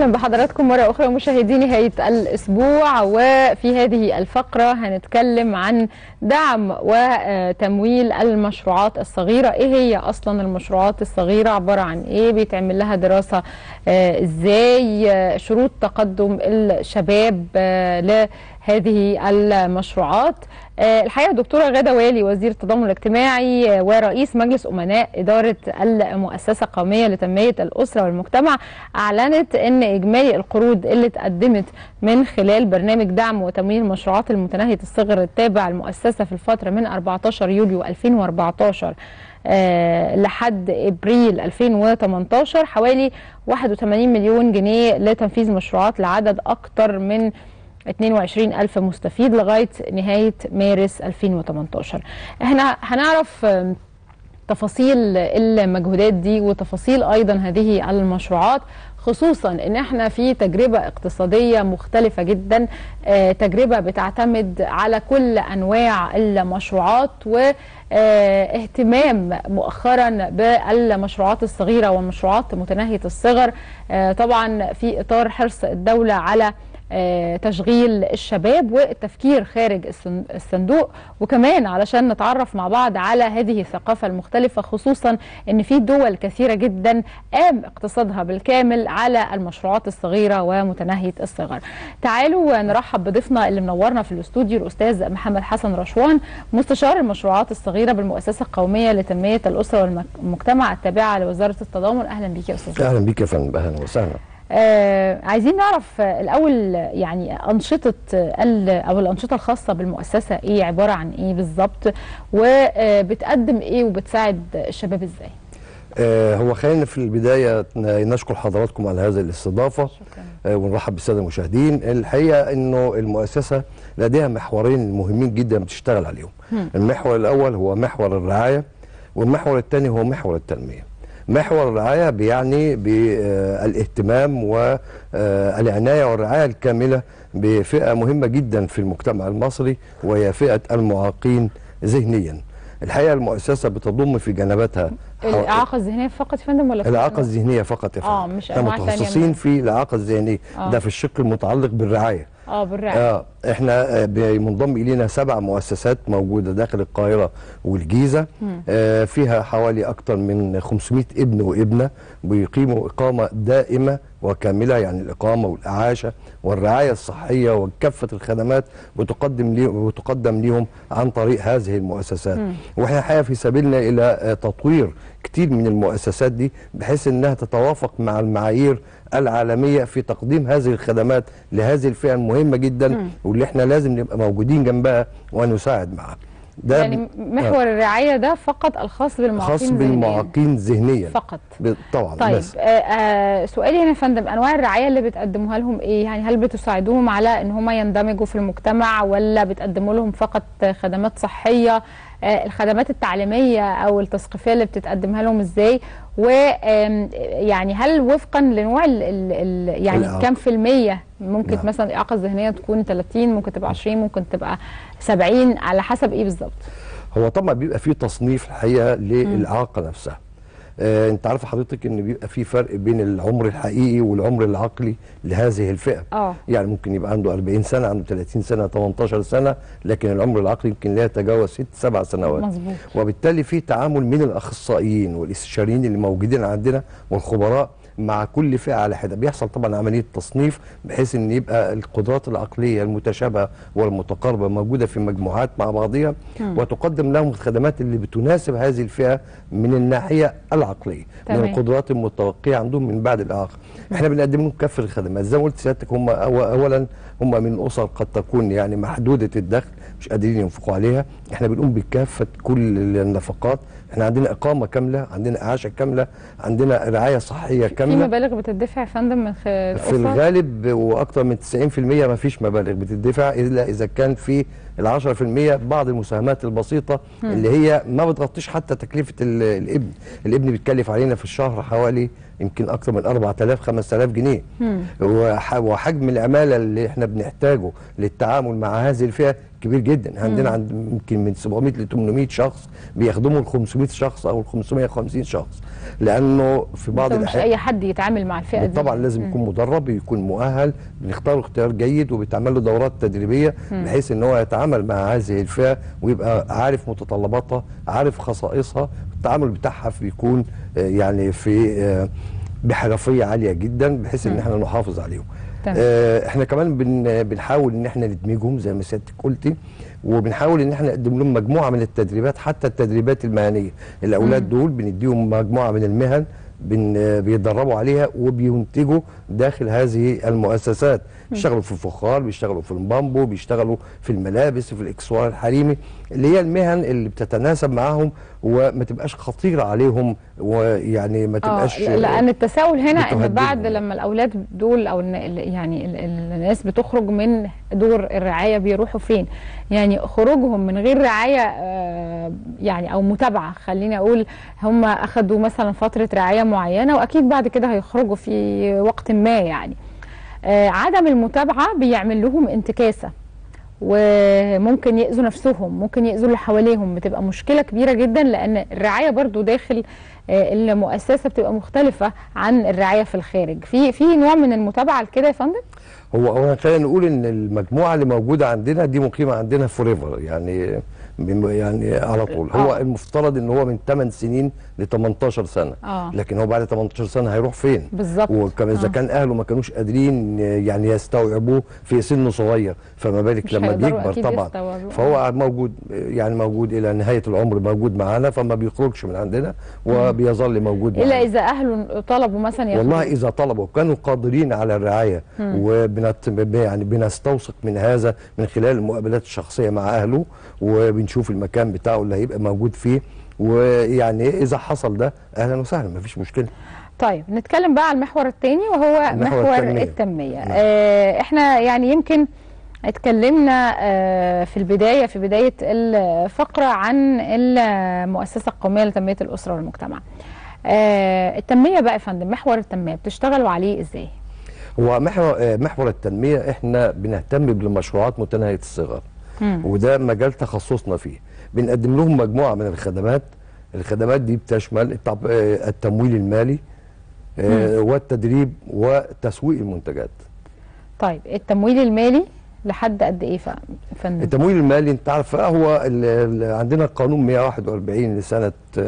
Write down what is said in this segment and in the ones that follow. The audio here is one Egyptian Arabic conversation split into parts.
اهلا بحضراتكم مره اخرى مشاهدي نهايه الاسبوع وفي هذه الفقره هنتكلم عن دعم وتمويل المشروعات الصغيره ايه هي اصلا المشروعات الصغيره عباره عن ايه بيتعمل لها دراسه ازاي شروط تقدم الشباب لهذه المشروعات الحقيقه الدكتوره غاده والي وزير التضامن الاجتماعي ورئيس مجلس امناء اداره المؤسسه القوميه لتنميه الاسره والمجتمع اعلنت ان اجمالي القروض اللي اتقدمت من خلال برنامج دعم وتمويل المشروعات المتناهيه الصغر التابع المؤسسه في الفتره من 14 يوليو 2014 أه لحد ابريل 2018 حوالي 81 مليون جنيه لتنفيذ مشروعات لعدد اكثر من 22 ألف مستفيد لغاية نهاية مارس 2018 احنا هنعرف تفاصيل المجهودات دي وتفاصيل أيضا هذه المشروعات خصوصا ان احنا في تجربه اقتصاديه مختلفه جدا آه تجربه بتعتمد على كل انواع المشروعات واهتمام مؤخرا بالمشروعات الصغيره والمشروعات متناهيه الصغر آه طبعا في اطار حرص الدوله على تشغيل الشباب والتفكير خارج الصندوق وكمان علشان نتعرف مع بعض على هذه الثقافة المختلفة خصوصا ان في دول كثيرة جدا قام اقتصادها بالكامل على المشروعات الصغيرة ومتناهية الصغر تعالوا نرحب بضيفنا اللي منورنا في الاستوديو الأستاذ محمد حسن رشوان مستشار المشروعات الصغيرة بالمؤسسة القومية لتنمية الأسرة والمجتمع التابعة لوزارة التضامن أهلا بيك يا أستاذ أهلا بيك يا فندم أهلا وسهلا آه عايزين نعرف الاول يعني انشطه او الانشطه الخاصه بالمؤسسه ايه عباره عن ايه بالظبط وبتقدم ايه وبتساعد الشباب ازاي آه هو خلينا في البدايه نشكر حضراتكم على هذه الاستضافه شكرا. آه ونرحب بالساده المشاهدين الحقيقه انه المؤسسه لديها محورين مهمين جدا بتشتغل عليهم هم. المحور الاول هو محور الرعايه والمحور الثاني هو محور التنميه محور الرعاية بيعني بالاهتمام والعناية والرعاية الكاملة بفئة مهمة جدا في المجتمع المصري وهي فئة المعاقين ذهنيا الحقيقة المؤسسة بتضم في جنباتها الإعاقة الذهنية فقط يا فندم ولا الإعاقة الذهنية فقط يا فندم اه مش احنا متخصصين في الإعاقة الذهنية آه. ده في الشق المتعلق بالرعاية اه بالرعاية اه احنا منضم الينا سبع مؤسسات موجوده داخل القاهره والجيزه آه فيها حوالي اكثر من 500 ابن وابنه بيقيموا اقامه دائمه وكامله يعني الاقامه والاعاشه والرعايه الصحيه وكافه الخدمات بتقدم ليهم بتقدم ليهم عن طريق هذه المؤسسات واحنا الحقيقه في سبيلنا الى تطوير كتير من المؤسسات دي بحيث انها تتوافق مع المعايير العالميه في تقديم هذه الخدمات لهذه الفئه المهمه جدا مم. واللي احنا لازم نبقى موجودين جنبها ونساعد معها ده يعني محور آه. الرعايه ده فقط الخاص بالمعاقين خاص بالمعاقين ذهنيا فقط طبعا طيب بس. آه آه سؤالي هنا يا فندم انواع الرعايه اللي بتقدموها لهم ايه يعني هل بتساعدوهم على ان هم يندمجوا في المجتمع ولا بتقدموا لهم فقط خدمات صحيه آه الخدمات التعليميه او التثقيفيه اللي بتقدمها لهم ازاي و يعني هل وفقا لنوع ال ال يعني الإعاقة. كم في المية ممكن نعم. مثلا الاعاقه الذهنيه تكون 30 ممكن تبقى 20 ممكن تبقى 70 على حسب ايه بالظبط هو طبعا بيبقى فيه تصنيف الحقيقه للاعاقه نفسها آه انت عارف حضرتك ان بيبقى في فرق بين العمر الحقيقي والعمر العقلي لهذه الفئه اه يعني ممكن يبقى عنده 40 سنه عنده 30 سنه 18 سنه لكن العمر العقلي يمكن لا يتجاوز 6 7 سنوات مظبوط وبالتالي في تعامل من الاخصائيين والاستشاريين اللي موجودين عندنا والخبراء مع كل فئه على حده بيحصل طبعا عمليه تصنيف بحيث ان يبقى القدرات العقليه المتشابهه والمتقاربه موجوده في مجموعات مع بعضها مم. وتقدم لهم الخدمات اللي بتناسب هذه الفئه من الناحيه العقليه تمام. من القدرات المتوقعه عندهم من بعد الاعاقه احنا بنقدم لهم كافه الخدمات زي ما قلت سيادتك هم أو- اولا هم من اسر قد تكون يعني محدوده الدخل مش قادرين ينفقوا عليها احنا بنقوم بكافه كل النفقات احنا عندنا اقامه كامله عندنا اعاشه كامله عندنا رعايه صحيه في كامله مبالغ بتدفع يا فندم من خ- في الاسر الغالب واكثر من 90% ما فيش مبالغ بتدفع الا اذا كان في ال 10% بعض المساهمات البسيطه اللي هي ما بتغطيش حتى تكلفه ال- الابن الابن بيتكلف علينا في الشهر حوالي يمكن اكثر من 4000 5000 جنيه مم. وح- وحجم العماله اللي احنا بنحتاجه للتعامل مع هذه الفئه كبير جدا عندنا عند يمكن من 700 ل 800 شخص بيخدموا ال 500 شخص او ال 550 شخص لانه في بعض مش الاحيان اي حد يتعامل مع الفئه دي طبعا لازم يكون مدرب يكون مؤهل بنختار اختيار جيد وبيتعمل له دورات تدريبيه بحيث ان هو يتعامل مع هذه الفئه ويبقى عارف متطلباتها عارف خصائصها التعامل بتاعها بيكون آه، يعني في آه، بحرفيه عاليه جدا بحيث ان احنا نحافظ عليهم تمام. آه، احنا كمان بن بنحاول ان احنا ندمجهم زي ما سيادتك قلتي وبنحاول ان احنا نقدم لهم مجموعه من التدريبات حتى التدريبات المهنيه الاولاد دول بنديهم مجموعه من المهن بن بيتدربوا عليها وبينتجوا داخل هذه المؤسسات بيشتغلوا في الفخار بيشتغلوا في البامبو بيشتغلوا في الملابس في الاكسسوار الحريمي اللي هي المهن اللي بتتناسب معاهم وما تبقاش خطيره عليهم ويعني ما اه تبقاش لان التساؤل هنا ان بتهددهم. بعد لما الاولاد دول او الن- ال- يعني ال- ال- الناس بتخرج من دور الرعايه بيروحوا فين يعني خروجهم من غير رعايه آه، يعني او متابعه خليني اقول هم اخذوا مثلا فتره رعايه معينه واكيد بعد كده هيخرجوا في وقت ما يعني آه، عدم المتابعه بيعمل لهم انتكاسه وممكن يأذوا نفسهم ممكن يأذوا اللي حواليهم بتبقى مشكلة كبيرة جدا لأن الرعاية برضو داخل آه، المؤسسة بتبقى مختلفة عن الرعاية في الخارج في في نوع من المتابعة لكده يا فندم؟ هو هو خلينا نقول ان المجموعه اللي موجوده عندنا دي مقيمه عندنا فوريفر يعني بم- يعني على طول هو آه. المفترض ان هو من 8 سنين ل 18 سنه آه. لكن هو بعد 18 سنه هيروح فين بالظبط. وكمان اذا آه. كان اهله ما كانوش قادرين يعني يستوعبوه في سنه صغير فما بالك مش لما هيقدروا بيكبر أكيد طبعا يستوعبوه. فهو موجود يعني موجود الى نهايه العمر موجود معانا فما بيخرجش من عندنا وبيظل موجود إلا معانا. إذا أهله طلبوا مثلا ياخدوه. والله اذا طلبوا كانوا قادرين على الرعايه وبنت يعني بنستوثق من هذا من خلال المقابلات الشخصيه مع اهله وبنشوف المكان بتاعه اللي هيبقى موجود فيه ويعني اذا حصل ده اهلا وسهلا مفيش مشكله طيب نتكلم بقى على المحور الثاني وهو محور محور التنمية. التنمية نعم. آه احنا يعني يمكن اتكلمنا آه في البداية في بداية الفقرة عن المؤسسة القومية لتنمية الأسرة والمجتمع آه التنمية بقى يا فندم محور التنمية بتشتغلوا عليه ازاي؟ هو محور آه، محور التنميه احنا بنهتم بالمشروعات متناهيه الصغر وده مجال تخصصنا فيه بنقدم لهم مجموعه من الخدمات الخدمات دي بتشمل التع- آه، التمويل المالي آه، والتدريب وتسويق المنتجات طيب التمويل المالي لحد قد ايه ف- يا فندم؟ التمويل المالي انت عارف هو ال- ال- عندنا القانون 141 لسنه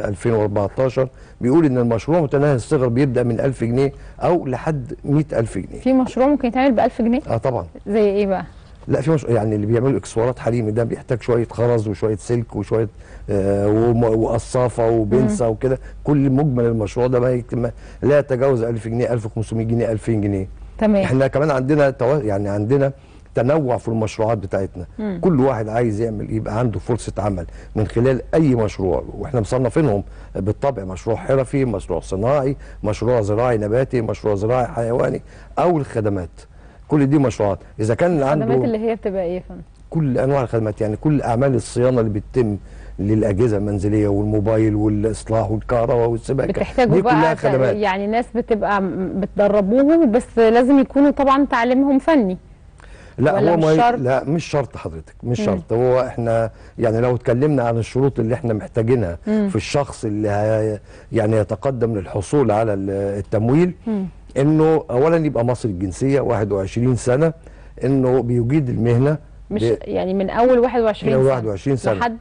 2014 بيقول ان المشروع متناهي الصغر بيبدا من 1000 جنيه او لحد 100000 جنيه في مشروع ممكن يتعمل ب 1000 جنيه اه طبعا زي ايه بقى؟ لا في مش... يعني اللي بيعملوا اكسسوارات حريمي ده بيحتاج شويه خرز وشويه سلك وشويه آه وم- وقصافه وبنسه وكده كل مجمل المشروع ده ما يك- ما- لا يتجاوز 1000 جنيه 1500 جنيه 2000 جنيه تمام احنا كمان عندنا تو... يعني عندنا تنوع في المشروعات بتاعتنا مم. كل واحد عايز يعمل يبقى عنده فرصه عمل من خلال اي مشروع واحنا مصنفينهم بالطبع مشروع حرفي مشروع صناعي مشروع زراعي نباتي مشروع زراعي حيواني او الخدمات كل دي مشروعات اذا كان عنده الخدمات اللي هي بتبقى ايه يا فندم؟ كل انواع الخدمات يعني كل اعمال الصيانه اللي بتتم للاجهزه المنزليه والموبايل والاصلاح والكهرباء والسباكه بتحتاجوا دي كلها بقى ت- خدمات يعني ناس بتبقى م- بتدربوهم بس لازم يكونوا طبعا تعليمهم فني لا ولا هو مش ما شرط؟ لا مش شرط حضرتك مش شرط هو احنا يعني لو اتكلمنا عن الشروط اللي احنا محتاجينها في الشخص اللي هي يعني يتقدم للحصول على ال- التمويل انه اولا يبقى مصري الجنسيه 21 سنه انه بيجيد المهنه مش ب- يعني من اول 21 من سنه 21 سنة. لحد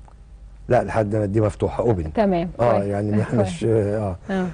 لا لحد دي مفتوحه اوبن تمام اه كويس. يعني ما احناش اه آه.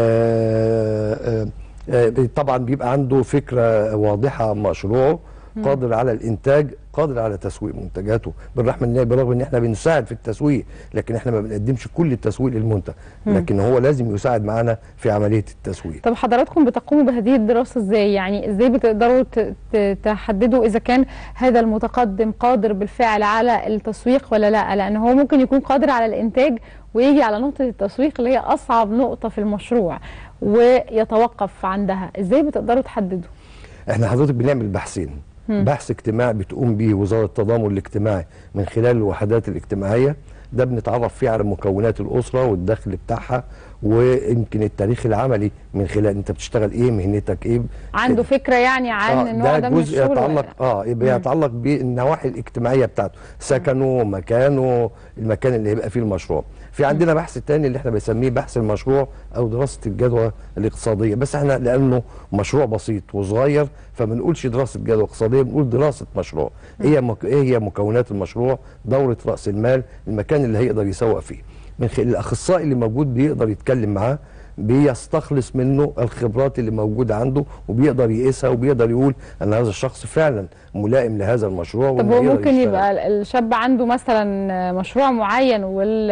آه، آه، آه، طبعا بيبقى عنده فكره واضحه عن مشروعه قادر على الانتاج قادر على تسويق منتجاته بالرغم ان بالرغم ان احنا بنساعد في التسويق لكن احنا ما بنقدمش كل التسويق للمنتج لكن هو لازم يساعد معانا في عمليه التسويق طب حضراتكم بتقوموا بهذه الدراسه ازاي يعني ازاي بتقدروا ت- ت- تحددوا اذا كان هذا المتقدم قادر بالفعل على التسويق ولا لا لان هو ممكن يكون قادر على الانتاج ويجي على نقطه التسويق اللي هي اصعب نقطه في المشروع ويتوقف عندها ازاي بتقدروا تحددوا احنا حضرتك بنعمل بحثين بحث اجتماعي بتقوم به وزاره التضامن الاجتماعي من خلال الوحدات الاجتماعيه ده بنتعرف فيه على مكونات الاسره والدخل بتاعها ويمكن التاريخ العملي من خلال انت بتشتغل ايه مهنتك ايه عنده فكره يعني عن النوع ده من جزء الشغل ولا يتعلق لا؟ اه يبقى يتعلق بالنواحي الاجتماعيه بتاعته سكنه مكانه المكان اللي هيبقى فيه المشروع في عندنا بحث تاني اللي احنا بنسميه بحث المشروع او دراسه الجدوى الاقتصاديه بس احنا لانه مشروع بسيط وصغير فما بنقولش دراسه جدوى اقتصاديه بنقول دراسه مشروع ايه مك... ايه هي مكونات المشروع دوره راس المال المكان اللي هيقدر يسوق فيه من خلال الاخصائي اللي موجود بيقدر يتكلم معاه بيستخلص منه الخبرات اللي موجوده عنده وبيقدر يقيسها وبيقدر يقول ان هذا الشخص فعلا ملائم لهذا المشروع طب وإنه هو يقدر ممكن يشتغل. يبقى الشاب عنده مثلا مشروع معين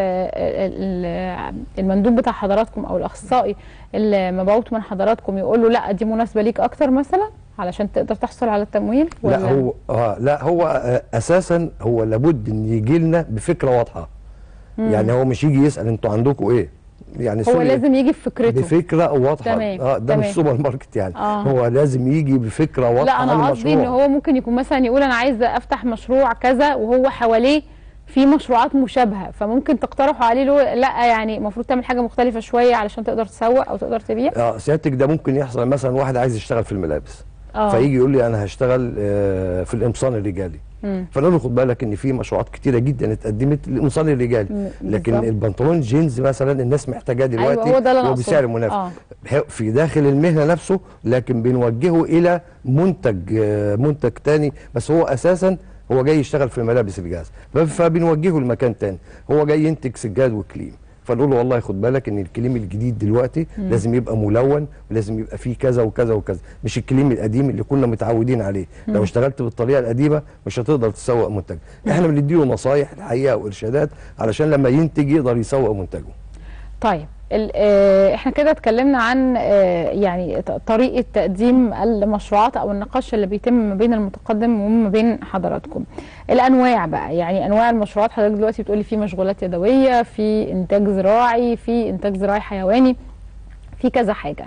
والمندوب بتاع حضراتكم او الاخصائي اللي مبعوث من حضراتكم يقول له لا دي مناسبه ليك اكتر مثلا علشان تقدر تحصل على التمويل ولا لا هو آه لا هو آه اساسا هو لابد ان يجي لنا بفكره واضحه يعني هو مش يجي يسال انتوا عندكم ايه يعني هو سوري لازم يجي بفكرته بفكره واضحه تمام، اه ده تمام. مش سوبر ماركت يعني آه. هو لازم يجي بفكره واضحه لا عن انا قصدي ان المشروع هو ممكن يكون مثلا يقول انا عايز افتح مشروع كذا وهو حواليه في مشروعات مشابهه فممكن تقترحوا عليه له لا يعني المفروض تعمل حاجه مختلفه شويه علشان تقدر تسوق او تقدر تبيع اه سيادتك ده ممكن يحصل مثلا واحد عايز يشتغل في الملابس اه فيجي يقول لي انا هشتغل آه، في القمصان الرجالي مم. فنقول له خد بالك ان في مشروعات كتيره جدا اتقدمت للقمصان الرجالي م- لكن بالظبط. البنطلون جينز مثلا الناس محتاجاه دلوقتي ايوه هو ده اللي انا وبسعر أقصده. منافس اه هي- في داخل المهنه نفسه لكن بنوجهه الى منتج آه، منتج تاني بس هو اساسا هو جاي يشتغل في ملابس الجاز ف- فبنوجهه لمكان تاني هو جاي ينتج سجاد وكليم فنقول له والله خد بالك ان الكليم الجديد دلوقتي لازم يبقى ملون ولازم يبقى فيه كذا وكذا وكذا مش الكليم القديم اللي كنا متعودين عليه لو اشتغلت بالطريقه القديمه مش هتقدر تسوق منتج احنا بنديله نصايح الحقيقه وارشادات علشان لما ينتج يقدر يسوق منتجه طيب ال- آه، احنا كده اتكلمنا عن آه، يعني ط- طريقه تقديم المشروعات او النقاش اللي بيتم ما بين المتقدم وما بين حضراتكم الانواع بقى يعني انواع المشروعات حضرتك دلوقتي بتقولي في مشغولات يدويه في انتاج زراعي في انتاج زراعي حيواني في كذا حاجه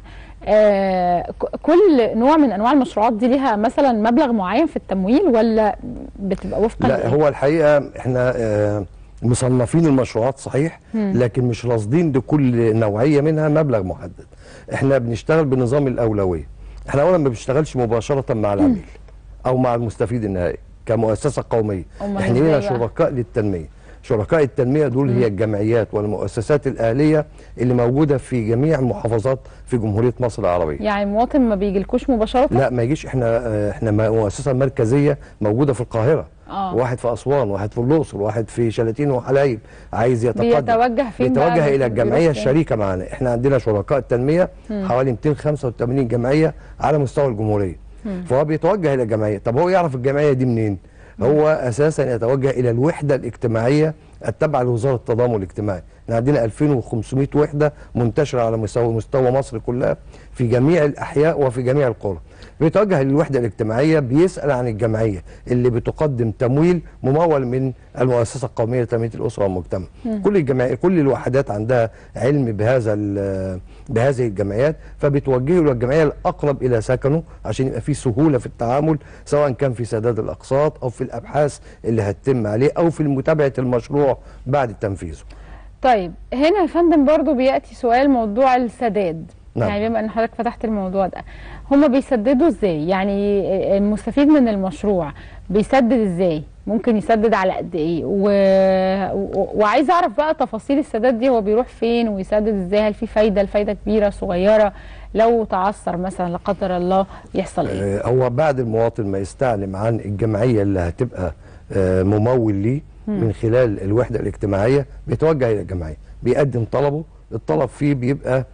آه ك- كل نوع من انواع المشروعات دي ليها مثلا مبلغ معين في التمويل ولا بتبقى وفقا لا لإيه؟ هو الحقيقه احنا آه، مصنفين المشروعات صحيح مم. لكن مش راصدين لكل نوعيه منها مبلغ محدد احنا بنشتغل بنظام الاولويه احنا اولا ما بنشتغلش مباشره مع العميل او مع المستفيد النهائي كمؤسسه قوميه أمال احنا إزاي لنا بقى؟ شركاء للتنميه شركاء التنميه دول هي الجمعيات والمؤسسات الاهليه اللي موجوده في جميع المحافظات في جمهوريه مصر العربيه يعني المواطن ما بيجيلكوش مباشره لا ما يجيش احنا آه، احنا مؤسسه مركزيه موجوده في القاهره آه. واحد في اسوان واحد في الاقصر واحد في شلاتين وحلايب عايز يتقدم بيتوجه فين بقى؟ يتوجه الى بيروح الجمعيه فين؟ الشريكه معانا احنا عندنا شركاء التنميه حوالي 285 جمعيه على مستوى الجمهوريه فهو بيتوجه الى الجمعيه طب هو يعرف الجمعيه دي منين هو اساسا يتوجه الى الوحده الاجتماعيه التابعه لوزاره التضامن الاجتماعي احنا عندنا 2500 وحده منتشره على مستوى مستوى مصر كلها في جميع الاحياء وفي جميع القرى بيتوجه للوحده الاجتماعيه بيسال عن الجمعيه اللي بتقدم تمويل ممول من المؤسسه القوميه لتنميه الاسره والمجتمع كل الجمعيه كل الوحدات عندها علم بهذا ال- بهذه الجمعيات فبتوجهه للجمعيه الاقرب الى سكنه عشان يبقى في سهوله في التعامل سواء كان في سداد الاقساط او في الابحاث اللي هتتم عليه او في متابعه المشروع بعد تنفيذه طيب هنا يا فندم برضو بياتي سؤال موضوع السداد نعم. يعني بما ان حضرتك فتحت الموضوع ده هما بيسددوا ازاي يعني المستفيد من المشروع بيسدد ازاي ممكن يسدد على قد ايه و... و... وعايز اعرف بقى تفاصيل السداد دي هو بيروح فين ويسدد ازاي هل في فايده الفايده كبيره صغيره لو تعثر مثلا لا قدر الله يحصل ايه آه، هو بعد المواطن ما يستعلم عن الجمعيه اللي هتبقى آه، ممول ليه من خلال الوحده الاجتماعيه بيتوجه الى الجمعيه بيقدم طلبه الطلب فيه بيبقى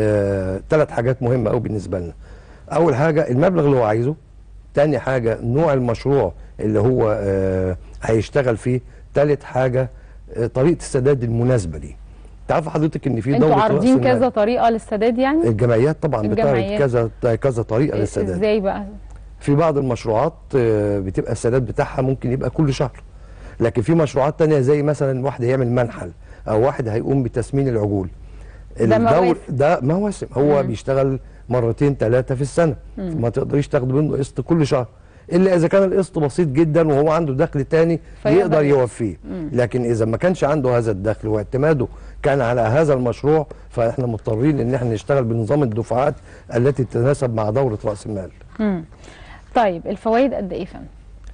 ثلاث حاجات مهمه قوي بالنسبه لنا اول حاجه المبلغ اللي هو عايزه تاني حاجه نوع المشروع اللي هو آه، هيشتغل فيه تالت حاجه آه، طريقه السداد المناسبه ليه تعرف حضرتك ان في انتوا دوره عارضين رأس المال. كذا طريقه للسداد يعني الجمعيات طبعا بتعرض الجمعيات. كذا كذا طريقه للسداد ازاي بقى في بعض المشروعات آه، بتبقى السداد بتاعها ممكن يبقى كل شهر لكن في مشروعات تانية زي مثلا واحد هيعمل منحل او واحد هيقوم بتسمين العجول ده الدور- مواسم. ده مواسم هو مم. بيشتغل مرتين ثلاثه في السنه ما تقدريش تاخد منه قسط كل شهر الا اذا كان القسط بسيط جدا وهو عنده دخل تاني فيقدر يقدر يقسط. يوفيه لكن اذا ما كانش عنده هذا الدخل واعتماده كان على هذا المشروع فاحنا مضطرين ان احنا نشتغل بنظام الدفعات التي تتناسب مع دوره راس المال مم. طيب الفوائد قد ايه فندم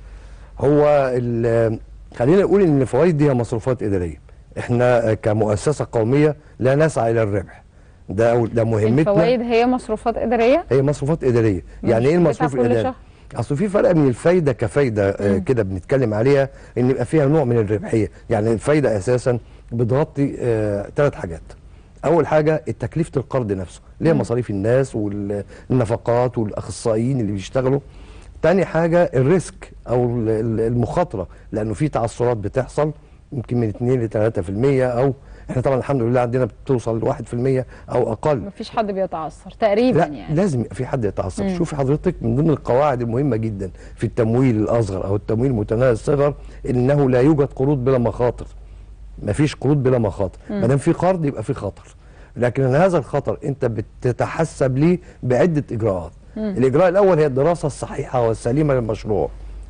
هو ال- خلينا نقول ان الفوائد دي هي مصروفات اداريه احنا كمؤسسه قوميه لا نسعى الى الربح ده أول- ده مهمتنا الفوائد هي مصروفات اداريه هي مصروفات اداريه يعني مش ايه بتاع المصروف كل الاداري شهر؟ اصل في فرق من الفايده كفايده آه، كده بنتكلم عليها ان يبقى فيها نوع من الربحيه يعني الفايده اساسا بتغطي ثلاث حاجات اول حاجه تكلفه القرض نفسه اللي هي مصاريف الناس والنفقات والاخصائيين اللي بيشتغلوا تاني حاجه الريسك او ال- ال- المخاطره لانه في تعثرات بتحصل يمكن من 2 ل 3% او احنا طبعا الحمد لله عندنا بتوصل ل 1% او اقل مفيش حد بيتعثر تقريبا لا يعني لازم يبقى في حد يتعصب شوفي حضرتك من ضمن القواعد المهمه جدا في التمويل الاصغر او التمويل متناهي الصغر انه لا يوجد قروض بلا مخاطر ما فيش قروض بلا مخاطر ما دام في قرض يبقى في خطر لكن هذا الخطر انت بتتحسب ليه بعده اجراءات الاجراء الاول هي الدراسه الصحيحه والسليمه للمشروع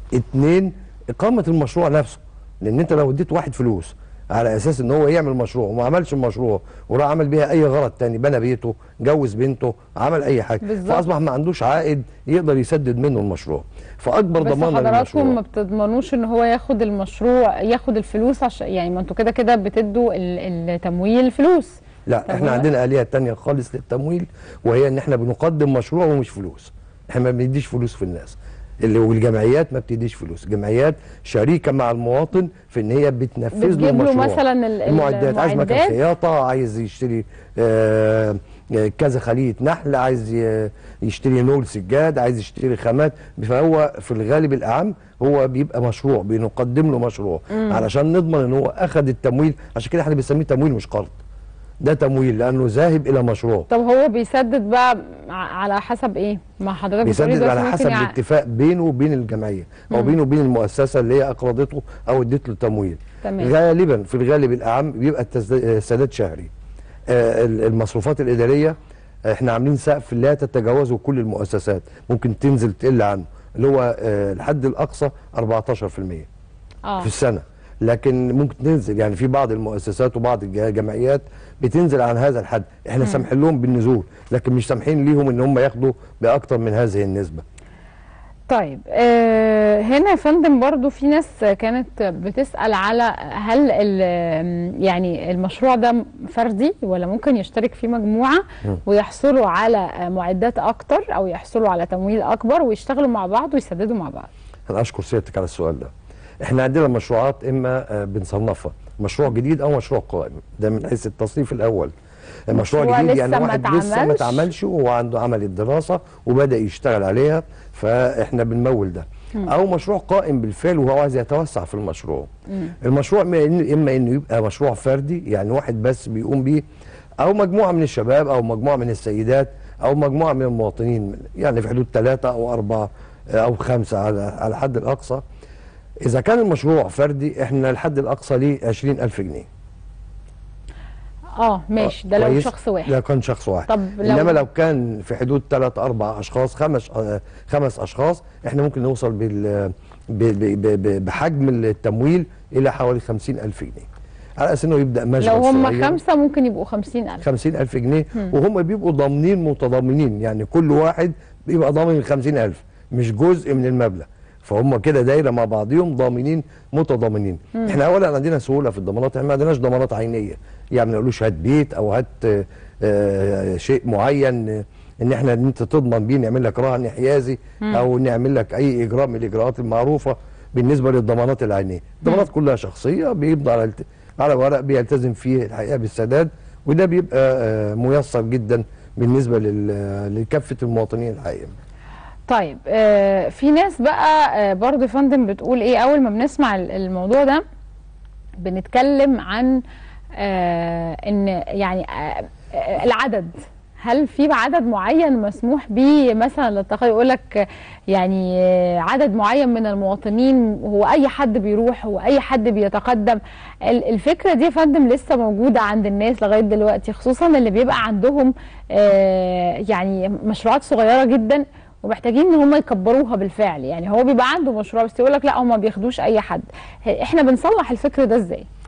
اتنين اقامه المشروع نفسه لان انت لو اديت واحد فلوس على اساس ان هو يعمل مشروع وما عملش المشروع وراح عمل بيها اي غرض تاني بنى بيته جوز بنته عمل اي حاجه بالظبط. فاصبح ما عندوش عائد يقدر يسدد منه المشروع فاكبر بس ضمان حضراتكم ما للمشروع بتضمنوش ان هو ياخد المشروع ياخد الفلوس عشان يعني ما انتوا كده كده بتدوا ال- التمويل فلوس لا طب احنا هو- عندنا آلية تانية خالص للتمويل وهي ان احنا بنقدم مشروع ومش فلوس احنا ما بنديش فلوس في الناس اللي والجمعيات ما بتديش فلوس الجمعيات شريكه مع المواطن في ان هي بتنفذ له بتجيب له المشروع مثلا ال- المعدات عايز مكان المعدات؟ خياطه عايز يشتري آه آه، كذا خليه نحل عايز ي- يشتري نول سجاد عايز يشتري خامات فهو في الغالب الاعم هو بيبقى مشروع بنقدم له مشروع علشان نضمن ان هو اخذ التمويل عشان كده احنا بنسميه تمويل مش قرض ده تمويل لانه ذاهب الى مشروع طب هو بيسدد بقى ع- على حسب ايه ما حضرتك بتقولي بيسدد دلوقتي على ممكن حسب يع- الاتفاق بينه وبين الجمعيه او بينه وبين المؤسسه اللي هي اقرضته او ادت له تمويل تمام. غالبا في الغالب الاعم بيبقى التسد- السداد شهري آه، ال- المصروفات الاداريه احنا عاملين سقف لا تتجاوزه كل المؤسسات ممكن تنزل تقل عنه اللي هو آه، الحد الاقصى 14% اه في السنه لكن ممكن تنزل يعني في بعض المؤسسات وبعض الج- الجمعيات بتنزل عن هذا الحد احنا سامحين لهم بالنزول لكن مش سامحين ليهم ان هم ياخدوا باكتر من هذه النسبه طيب آه هنا يا فندم برضو في ناس كانت بتسأل على هل ال- يعني المشروع ده فردي ولا ممكن يشترك فيه مجموعة ويحصلوا على معدات أكتر أو يحصلوا على تمويل أكبر ويشتغلوا مع بعض ويسددوا مع بعض انا اشكر سيادتك على السؤال ده احنا عندنا مشروعات اما آه، بنصنفها مشروع جديد او مشروع قائم ده من حيث التصنيف الاول المشروع مشروع جديد لسه يعني ما واحد لسه ما اتعملش. اتعملش وهو عنده عمل الدراسه وبدا يشتغل عليها فاحنا بنمول ده او مشروع قائم بالفعل وهو عايز يتوسع في المشروع المشروع اما إن- اما انه يبقى مشروع فردي يعني واحد بس بيقوم بيه او مجموعه من الشباب او مجموعه من السيدات او مجموعه من المواطنين يعني في حدود ثلاثه او اربعه او خمسه على على الحد الاقصى اذا كان المشروع فردي احنا الحد الاقصى ليه 20000 جنيه اه ماشي ده لو كويس؟ شخص واحد ده كان شخص واحد طب لو- انما لو كان في حدود ثلاث اربع اشخاص خمس آه، خمس اشخاص احنا ممكن نوصل بال ب- ب- ب- ب- بحجم التمويل الى حوالي 50000 جنيه على اساس انه يبدا مشغل لو هم صغير. خمسة ممكن يبقوا خمسين ألف 50000 جنيه وهم بيبقوا ضامنين متضامنين يعني كل واحد بيبقى ضامن ال 50000 مش جزء من المبلغ فهم كده دايره مع بعضهم ضامنين متضامنين احنا اولا عندنا سهوله في الضمانات احنا ما عندناش ضمانات عينيه يعني ما نقولوش هات بيت او هات آه، آه، شيء معين آه، ان احنا ان انت تضمن بيه نعمل لك رهن حيازي او نعمل لك اي اجراء من الاجراءات المعروفه بالنسبه للضمانات العينيه الضمانات كلها شخصيه بيبقى على الت- على ورق بيلتزم فيه الحقيقه بالسداد وده بيبقى آه، ميسر جدا بالنسبه لل- لكافه المواطنين الحقيقه طيب آه في ناس بقى آه برضه يا فندم بتقول ايه اول ما بنسمع ال- الموضوع ده بنتكلم عن آه ان يعني آه آه، العدد هل في عدد معين مسموح به مثلا للتقاضي يقول لك يعني آه، عدد معين من المواطنين هو اي حد بيروح هو اي حد بيتقدم ال- الفكره دي يا فندم لسه موجوده عند الناس لغايه دلوقتي خصوصا اللي بيبقى عندهم آه، يعني مشروعات صغيره جدا ومحتاجين ان هم يكبروها بالفعل يعني هو بيبقى عنده مشروع بس يقول لك لا هم ما بياخدوش اي حد احنا بنصلح الفكر ده ازاي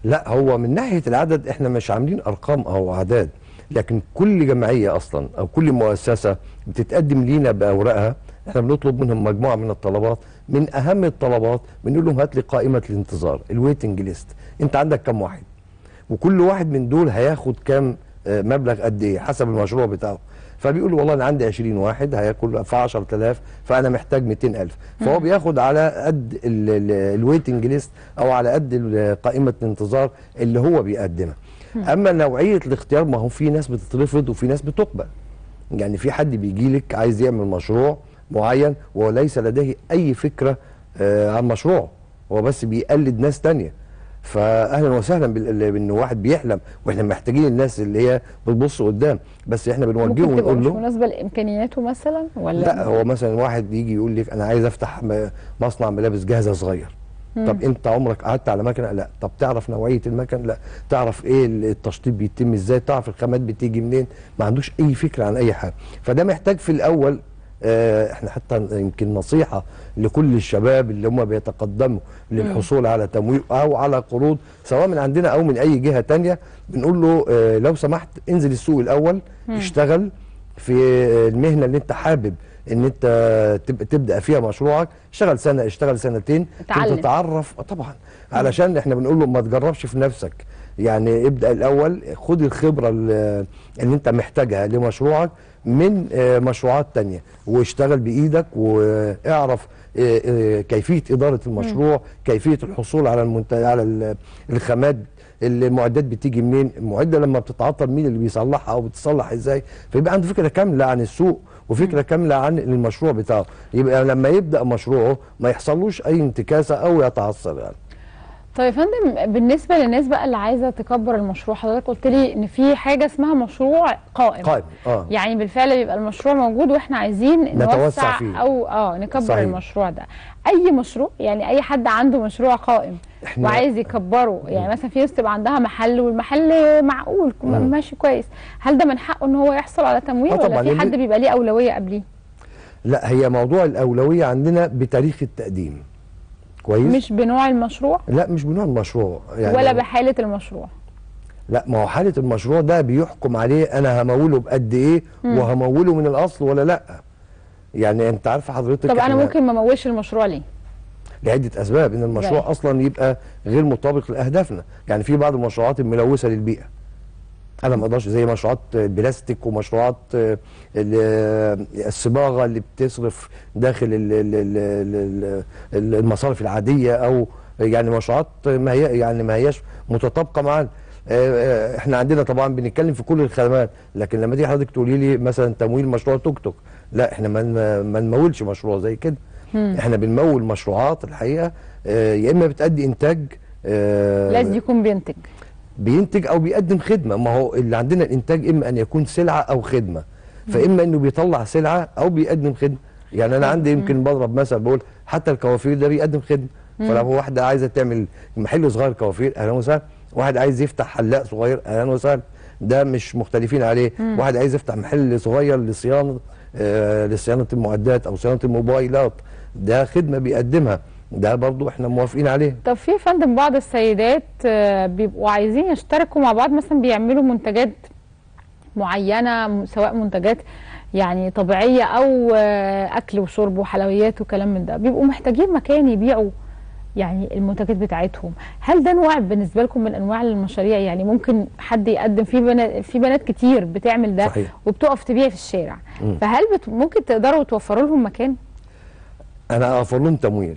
لا هو من ناحيه العدد احنا مش عاملين ارقام او اعداد لكن كل جمعيه اصلا او كل مؤسسه بتتقدم لينا باوراقها احنا بنطلب منهم مجموعه من الطلبات من اهم الطلبات بنقول لهم هات لي قائمه الانتظار الويتنج ليست انت عندك كم واحد وكل واحد من دول هياخد كام آه، مبلغ قد ايه حسب المشروع بتاعه فبيقول له والله انا عندي 20 واحد هياكل في 10000 فانا محتاج 200000 فهو بياخد على قد الويتنج ليست او على قد ال- قائمه الانتظار اللي هو بيقدمها اما نوعيه الاختيار ما هو في ناس بتترفض وفي ناس بتقبل يعني في حد بيجي لك عايز يعمل مشروع معين وليس لديه اي فكره آه، عن مشروع هو بس بيقلد ناس تانية فاهلا وسهلا بال- بان واحد بيحلم واحنا محتاجين الناس اللي هي بتبص قدام بس احنا بنوجهه ممكن تبقى ونقول مش له مناسبه لامكانياته مثلا ولا لا هو مثلا واحد يجي يقول لك انا عايز افتح م- مصنع ملابس جاهزه صغير طب انت عمرك قعدت على مكنه لا طب تعرف نوعيه المكن لا تعرف ايه التشطيب بيتم ازاي تعرف الخامات بتيجي منين ما عندوش اي فكره عن اي حاجه فده محتاج في الاول آه، احنا حتى يمكن نصيحه لكل الشباب اللي هم بيتقدموا للحصول على تمويل او على قروض سواء من عندنا او من اي جهه تانية بنقول له آه، لو سمحت انزل السوق الاول اشتغل في المهنه اللي انت حابب ان انت تبقى تبدا فيها مشروعك اشتغل سنه اشتغل سنتين اتعلم. تتعرف آه طبعا علشان احنا بنقول له ما تجربش في نفسك يعني ابدا الاول خد الخبره اللي اللي انت محتاجها لمشروعك من آه، مشروعات تانية واشتغل بايدك واعرف آه، آه، كيفيه اداره المشروع كيفيه الحصول على المنتج على ال- الخامات المعدات بتيجي منين المعده لما بتتعطل مين اللي بيصلحها او بتصلح ازاي فيبقى عنده فكره كامله عن السوق وفكره كامله عن المشروع بتاعه يبقى لما يبدا مشروعه ما يحصلوش اي انتكاسه او يتعثر يعني طيب يا فندم بالنسبه للناس بقى اللي عايزه تكبر المشروع حضرتك قلت لي ان في حاجه اسمها مشروع قائم قائم اه يعني بالفعل بيبقى المشروع موجود واحنا عايزين نتوسع نوسع فيه. او اه نكبر صحيح. المشروع ده اي مشروع يعني اي حد عنده مشروع قائم إحنا- وعايز يكبره يعني مثلا في ناس تبقى عندها محل والمحل معقول مم. ماشي كويس هل ده من حقه ان هو يحصل على تمويل آه ولا طبعاً، في حد لأن- بيبقى ليه اولويه قبليه لا هي موضوع الاولويه عندنا بتاريخ التقديم كويس مش بنوع المشروع لا مش بنوع المشروع يعني ولا بحاله المشروع لا ما هو حاله المشروع ده بيحكم عليه انا هموله بقد ايه وهموله من الاصل ولا لا يعني انت عارفه حضرتك طب انا إحنا- ممكن ما امولش المشروع ليه لعده اسباب ان المشروع زي؟ اصلا يبقى غير مطابق لاهدافنا يعني في بعض المشروعات الملوثه للبيئه انا ما اقدرش زي مشروعات البلاستيك ومشروعات ال- الصباغه اللي بتصرف داخل ال- ال- ال- ال- المصارف العاديه او يعني مشروعات ما هي يعني ما هياش متطابقه معانا آه، آه، احنا عندنا طبعا بنتكلم في كل الخدمات لكن لما تيجي حضرتك تقولي لي مثلا تمويل مشروع توك توك لا احنا ما ما نمولش مشروع زي كده احنا بنمول مشروعات الحقيقه آه، يا اما بتأدي انتاج آه، لازم يكون بينتج بينتج او بيقدم خدمه ما هو اللي عندنا الانتاج اما ان يكون سلعه او خدمه فاما انه بيطلع سلعه او بيقدم خدمه يعني انا عندي يمكن بضرب مثل بقول حتى الكوافير ده بيقدم خدمه فلو واحده عايزه تعمل محل صغير كوافير اهلا وسهلا واحد عايز يفتح حلاق صغير اهلا وسهلا ده مش مختلفين عليه واحد عايز يفتح محل صغير لصيانه آه لصيانه المعدات او صيانه الموبايلات ده خدمه بيقدمها ده برضو احنا موافقين عليه طب في يا فندم بعض السيدات آه، بيبقوا عايزين يشتركوا مع بعض مثلا بيعملوا منتجات معينة م- سواء منتجات يعني طبيعية أو آه، أكل وشرب وحلويات وكلام من ده بيبقوا محتاجين مكان يبيعوا يعني المنتجات بتاعتهم هل ده نوع بالنسبة لكم من أنواع المشاريع يعني ممكن حد يقدم في بنات في بنات كتير بتعمل ده صحيح. وبتقف تبيع في الشارع مم. فهل بت ممكن تقدروا توفروا لهم مكان انا اوفر لهم تمويل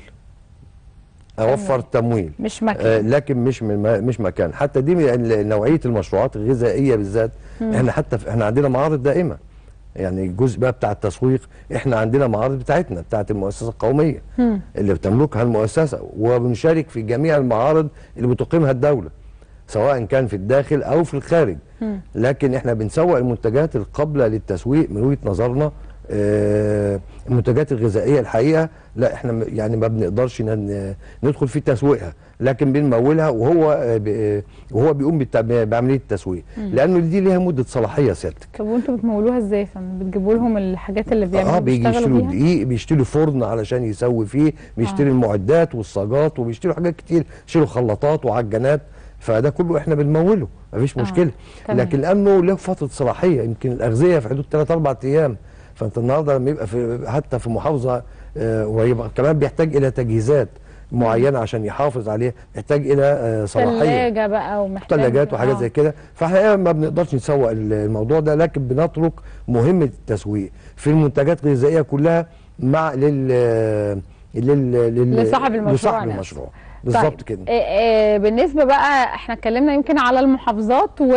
اوفر تمويل مش آه مكان لكن مش من ما- مش مكان حتى دي من نوعيه المشروعات الغذائيه بالذات احنا حتى في احنا عندنا معارض دائمه يعني الجزء بقى بتاع التسويق احنا عندنا معارض بتاعتنا بتاعت المؤسسه القوميه مم. اللي بتملكها المؤسسه وبنشارك في جميع المعارض اللي بتقيمها الدوله سواء كان في الداخل او في الخارج مم. لكن احنا بنسوق المنتجات القابله للتسويق من وجهه نظرنا آه، المنتجات الغذائيه الحقيقه لا احنا م- يعني ما بنقدرش ن- ندخل في تسويقها لكن بنمولها وهو آه، ب- آه، وهو بيقوم بالت- بعمليه التسويق لانه دي ليها مده صلاحيه سيادتك طب وانتوا بتمولوها ازاي يا فندم بتجيبوا لهم الحاجات اللي بيعملوا اه بيجي بيشتغلوا يشتروا بيها دقيق بيشتروا فرن علشان يسوي فيه بيشتري آه. المعدات والصاجات وبيشتروا حاجات كتير بيشتروا خلاطات وعجانات فده كله احنا بنموله مفيش آه، مشكله تمام. لكن لانه له فتره صلاحيه يمكن الاغذيه في حدود 3 4 ايام فانت النهارده لما يبقى في حتى في محافظه آه، ويبقى كمان بيحتاج الى تجهيزات معينه عشان يحافظ عليها يحتاج الى آه، صلاحيه ثلاجه بقى ومحتاج ثلاجات وحاجات آه. زي كده فاحنا ما بنقدرش نسوق الموضوع ده لكن بنترك مهمه التسويق في المنتجات الغذائيه كلها مع لل لل, لل... لصاحب المشروع لصاحب نفسه. المشروع بالظبط طيب. كده إيه إيه بالنسبه بقى احنا اتكلمنا يمكن على المحافظات و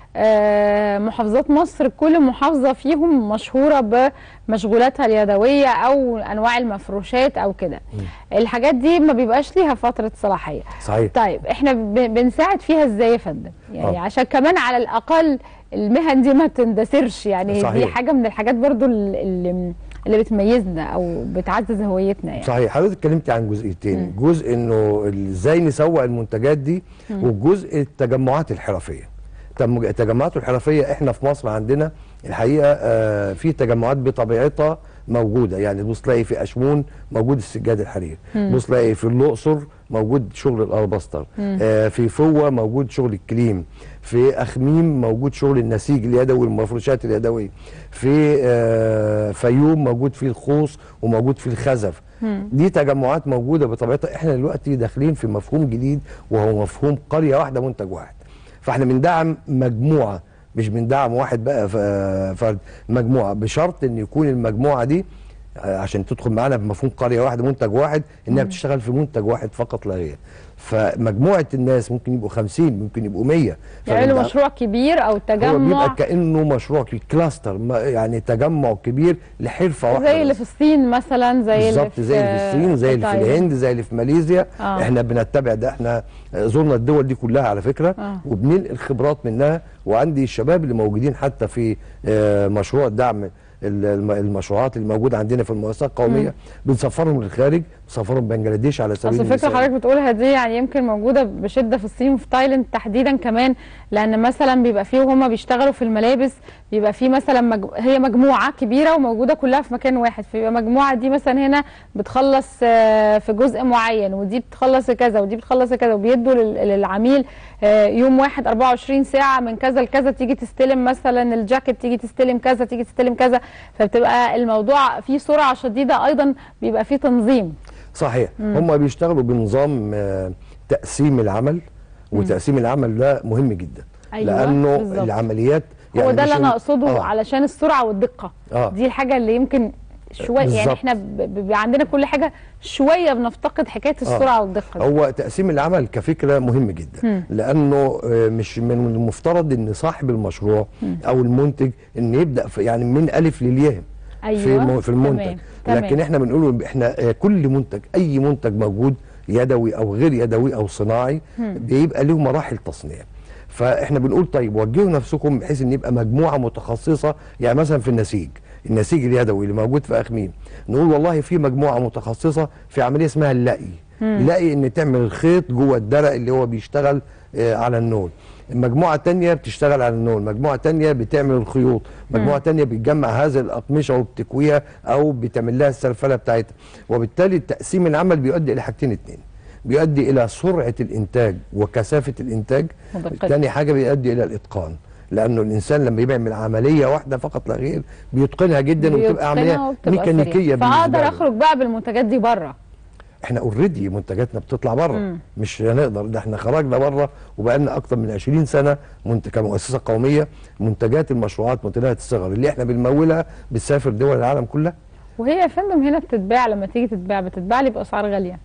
آه، محافظات مصر كل محافظه فيهم مشهوره بمشغولاتها اليدويه او انواع المفروشات او كده الحاجات دي ما بيبقاش ليها فتره صلاحيه صحيح طيب احنا ب- بنساعد فيها ازاي يا فندم يعني آه. عشان كمان على الاقل المهن دي ما تندثرش يعني دي صحيح. حاجه من الحاجات برضو ال- اللي اللي بتميزنا او بتعزز هويتنا يعني صحيح حضرتك اتكلمتي عن جزئيتين جزء انه ال- ازاي نسوق المنتجات دي وجزء التجمعات الحرفيه تم- التجمعات الحرفيه احنا في مصر عندنا الحقيقه آه، في تجمعات بطبيعتها موجوده يعني تبص تلاقي في اشمون موجود السجاد الحرير تبص تلاقي في الاقصر موجود شغل الاربستر آه، في فوه موجود شغل الكليم في اخميم موجود شغل النسيج اليدوي والمفروشات اليدويه في آه، فيوم موجود فيه الخوص وموجود فيه الخزف دي تجمعات موجوده بطبيعتها احنا دلوقتي داخلين في مفهوم جديد وهو مفهوم قريه واحده منتج واحد فاحنا بندعم مجموعه مش بندعم واحد بقى ف- فرد مجموعه بشرط ان يكون المجموعه دي آه، عشان تدخل معانا بمفهوم قريه واحده منتج واحد انها بتشتغل في منتج واحد فقط لا غير فمجموعه الناس ممكن يبقوا 50 ممكن يبقوا 100 يعملوا فبندعم- مشروع كبير او هو بيبقى تجمع كانه مشروع كبير، كلاستر ما- يعني تجمع كبير لحرفه واحده زي اللي بس. في الصين مثلا زي اللي بالظبط زي اللي في الصين زي اللي في تايلاند. الهند زي اللي في ماليزيا آه. آه. احنا بنتبع ده احنا زرنا الدول دي كلها على فكره آه. آه. وبننقل خبرات منها وعندي الشباب اللي موجودين حتى في آه، مشروع دعم ال- الم- المشروعات اللي موجوده عندنا في المؤسسات القوميه بنسفرهم للخارج بنسفرهم بنجلاديش على سبيل اصل الفكره المثال حضرتك بتقولها دي يعني يمكن موجوده بشده في الصين وفي تايلاند تحديدا كمان لان مثلا بيبقى فيه وهما بيشتغلوا في الملابس بيبقى فيه مثلا مج... هي مجموعه كبيره وموجوده كلها في مكان واحد فيبقى مجموعه دي مثلا هنا بتخلص آه، في جزء معين ودي بتخلص كذا ودي بتخلص كذا وبيدوا لل- للعميل آه، يوم واحد 24 ساعه من كذا لكذا تيجي تستلم مثلا الجاكيت تيجي تستلم كذا تيجي تستلم كذا فبتبقى الموضوع فيه سرعه شديده ايضا بيبقى فيه تنظيم صحيح هم بيشتغلوا بنظام آه، تقسيم العمل وتقسيم العمل ده مهم جدا أيوة، لانه بالظبط. العمليات هو ده مش اللي ال- انا اقصده آه. علشان السرعه والدقه آه. دي الحاجه اللي يمكن شويه يعني بالظبط. احنا ب- ب- بيبقى عندنا كل حاجه شويه بنفتقد حكايه السرعه والدقه دي. هو تقسيم العمل كفكره مهم جدا لانه آه، مش من المفترض ان صاحب المشروع او المنتج ان يبدا في يعني من الف للياء في أيوة، الم- في المنتج تمام، تمام. لكن احنا بنقول احنا آه، كل منتج اي منتج موجود يدوي او غير يدوي او صناعي بيبقى له مراحل تصنيع فاحنا بنقول طيب وجهوا نفسكم بحيث ان يبقى مجموعه متخصصه يعني مثلا في النسيج النسيج اليدوي اللي موجود في اخميم نقول والله في مجموعه متخصصه في عمليه اسمها اللقي لقي ان تعمل الخيط جوه الدرق اللي هو بيشتغل آه، على النول مجموعة تانية بتشتغل على النول مجموعة تانية بتعمل الخيوط مجموعة تانية بتجمع هذه الأقمشة وبتكويها أو بتعمل لها السلفلة بتاعتها وبالتالي تقسيم العمل بيؤدي إلى حاجتين اتنين بيؤدي إلى سرعة الإنتاج وكثافة الإنتاج ودقتها. تاني حاجة بيؤدي إلى الإتقان لأنه الإنسان لما بيعمل عملية واحدة فقط لا غير بيتقنها جدا وبتبقى بيتقنها عملية وبتبقى ميكانيكية سريعة. بالنسبة فاقدر له. اخرج بقى بالمنتجات دي بره احنا اوريدي منتجاتنا بتطلع بره مش هنقدر ده احنا خرجنا بره وبقالنا اكتر من 20 سنه منتج كمؤسسه قوميه منتجات المشروعات منتجات الصغر اللي احنا بنمولها بتسافر دول العالم كلها وهي يا فندم هنا بتتباع لما تيجي تتباع بتتباع لي باسعار غاليه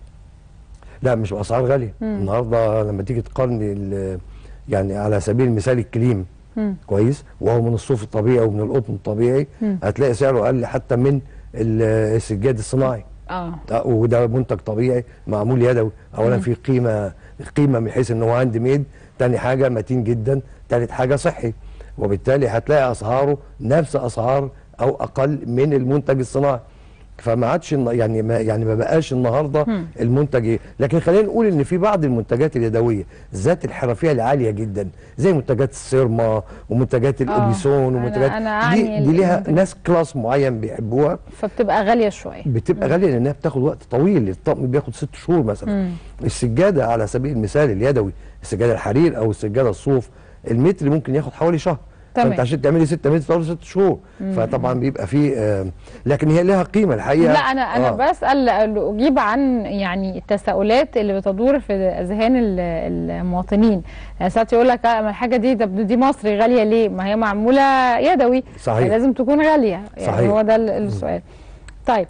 لا مش باسعار غاليه النهارده لما تيجي تقارني ال- يعني على سبيل المثال الكليم كويس وهو من الصوف الطبيعي ومن القطن الطبيعي هتلاقي سعره اقل حتى من ال- السجاد الصناعي اه آه، وده منتج طبيعي معمول يدوي اولا في قيمه قيمه من حيث ان هو هاند ميد تاني حاجه متين جدا تالت حاجه صحي وبالتالي هتلاقي اسعاره نفس اسعار او اقل من المنتج الصناعي فما عادش الن- يعني ما يعني ما بقاش النهارده المنتج إيه. لكن خلينا نقول ان في بعض المنتجات اليدويه ذات الحرفيه العاليه جدا زي منتجات السيرما ومنتجات الابيسون أنا- ومنتجات أنا أعني دي, دي ليها المنتجات. ناس كلاس معين بيحبوها فبتبقى غاليه شويه بتبقى غاليه لانها بتاخد وقت طويل الطقم بياخد ست شهور مثلا السجاده على سبيل المثال اليدوي السجاده الحرير او السجاده الصوف المتر ممكن ياخد حوالي شهر تمام. فانت عشان تعملي 6 متر تقعد ست شهور فطبعا بيبقى فيه آه، لكن هي لها قيمه الحقيقه لا انا انا آه. بسال اجيب عن يعني التساؤلات اللي بتدور في اذهان ال- المواطنين يعني ساعات يقول لك آه، ما الحاجه دي ده دي مصري غاليه ليه ما هي معموله يدوي صحيح. لازم تكون غاليه يعني صحيح. هو ده ال- السؤال طيب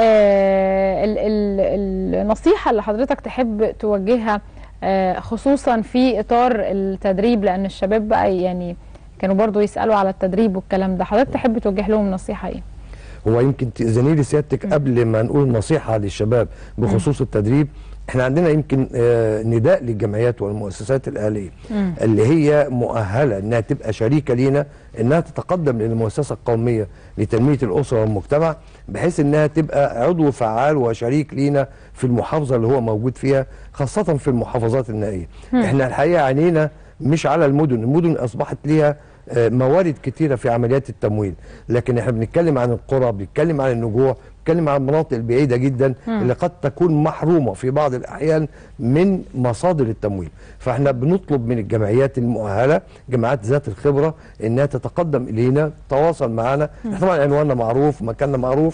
آه ال ال النصيحه اللي حضرتك تحب توجهها آه خصوصا في اطار التدريب لان الشباب بقى يعني كانوا برضو يسالوا على التدريب والكلام ده حضرتك تحب توجه لهم نصيحه ايه هو يمكن تأذني لي سيادتك قبل ما نقول نصيحة للشباب بخصوص التدريب احنا عندنا يمكن آه، نداء للجمعيات والمؤسسات الآلية اللي هي مؤهلة انها تبقى شريكة لينا انها تتقدم للمؤسسة القومية لتنمية الأسرة والمجتمع بحيث انها تبقى عضو فعال وشريك لينا في المحافظة اللي هو موجود فيها خاصة في المحافظات النائية احنا الحقيقة عينينا مش على المدن المدن أصبحت ليها آه، موارد كتيرة في عمليات التمويل لكن احنا بنتكلم عن القرى بنتكلم عن النجوع بنتكلم عن المناطق البعيدة جدا اللي قد تكون محرومة في بعض الأحيان من مصادر التمويل فاحنا بنطلب من الجمعيات المؤهلة جماعات ذات الخبرة انها تتقدم الينا تواصل معنا احنا طبعا عنواننا معروف مكاننا معروف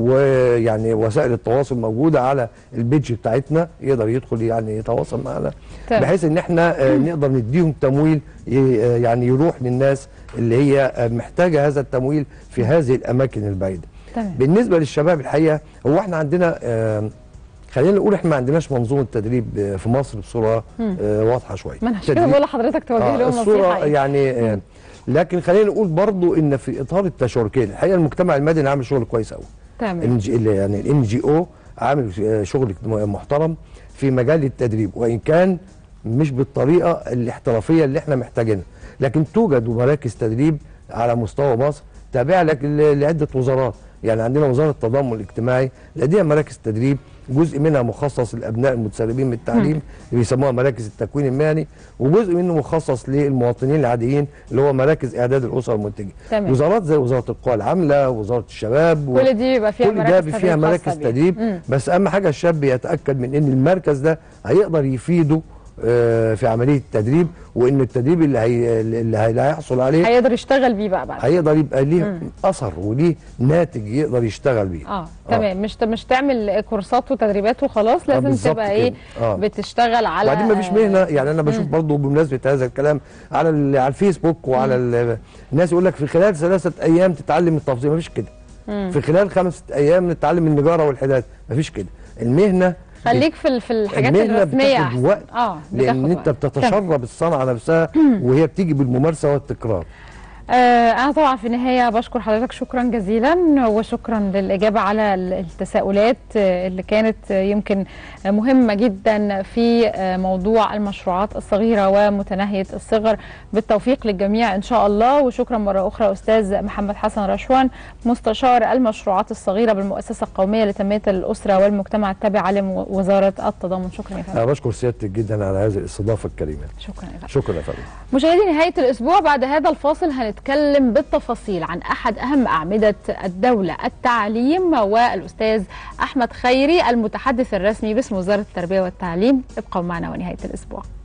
ويعني وسائل التواصل موجودة على البيج بتاعتنا يقدر يدخل يعني يتواصل معنا تمام. بحيث ان احنا آه، نقدر نديهم تمويل ي- آه، يعني يروح للناس اللي هي آه، محتاجة هذا التمويل في هذه الأماكن البعيدة تمام. بالنسبة للشباب الحقيقة هو احنا عندنا آه، خلينا نقول احنا ما عندناش منظومة تدريب آه، في مصر بصورة آه، واضحة شوية ما انا عشان كده تدريب- بقول لحضرتك توجه آه، لهم الصورة نصيحه إيه؟ يعني آه، لكن خلينا نقول برضو ان في اطار التشاركين الحقيقه المجتمع المدني عامل شغل كويس قوي تمام ال يعني الان جي او عامل آه، شغل محترم في مجال التدريب وان كان مش بالطريقه الاحترافيه اللي احنا محتاجينها لكن توجد مراكز تدريب على مستوى مصر تابعه لك ل- لعده وزارات يعني عندنا وزاره التضامن الاجتماعي لديها مراكز تدريب جزء منها مخصص للابناء المتسربين من التعليم اللي بيسموها مراكز التكوين المهني وجزء منه مخصص للمواطنين العاديين اللي هو مراكز اعداد الاسر المنتجه تمام. وزارات زي وزاره القوى العامله وزاره الشباب و- كل دي بيبقى فيها كل ده مراكز فيها تدريب مراكز خاصة بيه. تدريب مم. بس اهم حاجه الشاب يتاكد من ان المركز ده هيقدر يفيده آه، في عمليه التدريب وان التدريب اللي هي اللي هي- اللي هيحصل عليه هيقدر يشتغل بيه بقى بعد هيقدر يبقى ليه اثر وليه ناتج يقدر يشتغل بيه اه تمام مش مش تعمل كورسات وتدريبات وخلاص لازم بالظبط تبقى ايه كده. آه. بتشتغل على وبعدين ما فيش مهنه يعني انا بشوف برضه بمناسبه هذا الكلام على ال- على الفيسبوك وعلى ال- الناس يقول لك في خلال ثلاثه ايام تتعلم التفصيل ما فيش كده في خلال خمسه ايام نتعلم النجاره والحداد ما فيش كده المهنه خليك في ال- في الحاجات المهنه الرسميه بتاخد احسن وقت اه لان بتاخد انت وقت. تمام. بتتشرب الصنعه نفسها وهي بتيجي بالممارسه والتكرار آه انا طبعا في النهايه بشكر حضرتك شكرا جزيلا وشكرا للاجابه على ال- التساؤلات آه، اللي كانت آه، يمكن آه، مهمه جدا في آه، موضوع المشروعات الصغيره ومتناهيه الصغر بالتوفيق للجميع ان شاء الله وشكرا مره اخرى استاذ محمد حسن رشوان مستشار المشروعات الصغيره بالمؤسسه القوميه لتنميه الاسره والمجتمع التابعه لوزاره التضامن شكرا يا فندم انا بشكر سيادتك جدا على هذه الاستضافه الكريمه شكرا يا فندم شكرا يا فندم مشاهدي نهاية الأسبوع بعد هذا الفاصل هنتكلم بالتفاصيل عن أحد أهم أعمدة الدولة التعليم والأستاذ أحمد خيري المتحدث الرسمي باسم وزارة التربية والتعليم ابقوا معنا ونهاية الأسبوع